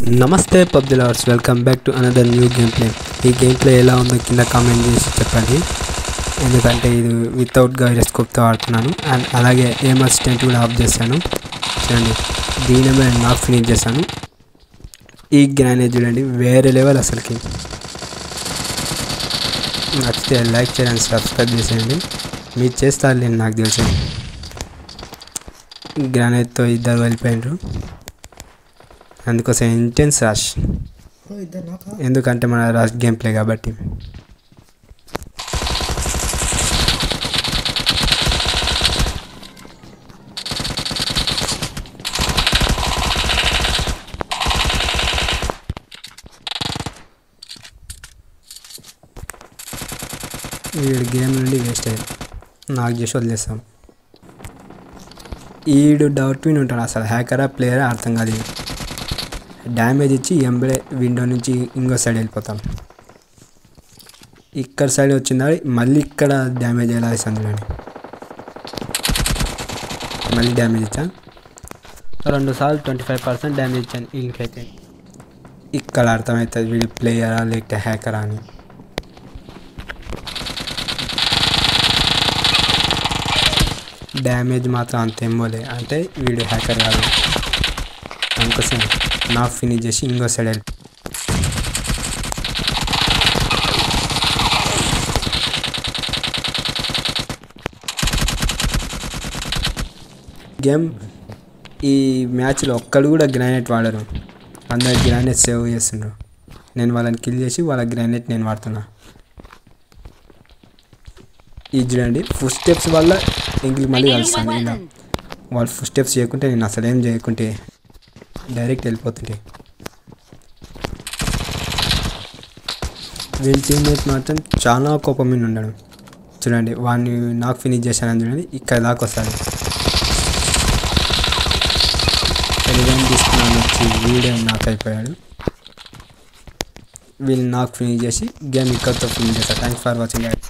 నమస్తే PUBG lovers welcome back to another new game play ఈ game play ఎలా ఉందో కింద కామెంట్ చేసి చెప్పండి ఎందుకంటే ఇది వితౌట్ గైరోస్కోప్తో ఆడుతున్నాను అండ్ అలాగే ఏం అసిస్టెంట్ కూడా ఆఫ్ చేశాను చూడండి దీని నేను నాకు ఫినిష్ చేశాను ఈ గ్రానేజ్ చూడండి వేరే లెవెల్ అసలుకి నచ్చితే లైక్ చేయండి సబ్స్క్రైబ్ చేసేయండి మీరు చేస్తారు నేను నాకు తెలుసు గ్రానైట్తో ఇద్దరు వెళ్ళిపోయినారు అందుకోసం ఇంటెన్స్ రష్ ఇద్దరు నాకా ఎందుకంటే మన రష్ గేమ్ ప్లే కాబట్టి వీడు గేమ్ నుండి వేస్ట్ అయ్యాడు నాకు చేసి వదిలేస్తాం ఈడు డౌట్ విన్ ఉంటాడు అసలు హ్యాకరా ప్లేయరా అర్థం కాదు ఇది. డ్యామేజ్ ఇచ్చి ఎంబడే విండో నుంచి ఇంకో సైడ్ వెళ్ళిపోతాం ఇక్కడ సైడ్ వచ్చిందా మళ్ళీ ఇక్కడ డ్యామేజ్ ఎలా ఇస్తుంది చూడండి మళ్ళీ డ్యామేజ్ ఇచ్చా రెండు సార్లు ట్వంటీ ఫైవ్ పర్సెంట్ డ్యామేజ్ ఇచ్చాను వీళ్ళకైతే ఇక్కడ అర్థమవుతుంది వీడి ప్లేయరా లేకపోతే హ్యాకరా అని డ్యామేజ్ మాత్రం అంతేం పోలే అంటే వీడు హ్యాకర్ కాదు అందుకోసం నా ఫినిష్ చేసి ఇంకో సైడ్ వెళ్ళి గేమ్ ఈ మ్యాచ్లో ఒక్కడు కూడా గ్రానైట్ వాడరు అందరు గ్రానైట్ సేవ్ చేస్తుండ్రు నేను వాళ్ళని కిల్ చేసి వాళ్ళ గ్రానైట్ నేను వాడుతున్నా ఇది చూడండి ఫుడ్ స్టెప్స్ వల్ల ఇంటికి మళ్ళీ కలుస్తాను ఇలా వాళ్ళు ఫుడ్ స్టెప్స్ చేయకుంటే నేను అసలు ఏం చేయకుంటే డైరెక్ట్ వెళ్ళిపోతుంటే వీళ్ళ టీమ్మేట్ మాత్రం చాలా కోపం మీద ఉన్నాడు చూడండి వాడిని నాకు ఫినిష్ చేశానని చూడండి ఇక్కడ దాకా వస్తాడు రివెంజ్ తీసుకున్నాను వచ్చి వీడే నాకు అయిపోయాడు వీళ్ళు నాకు ఫినిష్ చేసి గేమ్ ఇక్కడితో ఫినిష్ చేశారు థ్యాంక్స్ ఫర్ వాచింగ్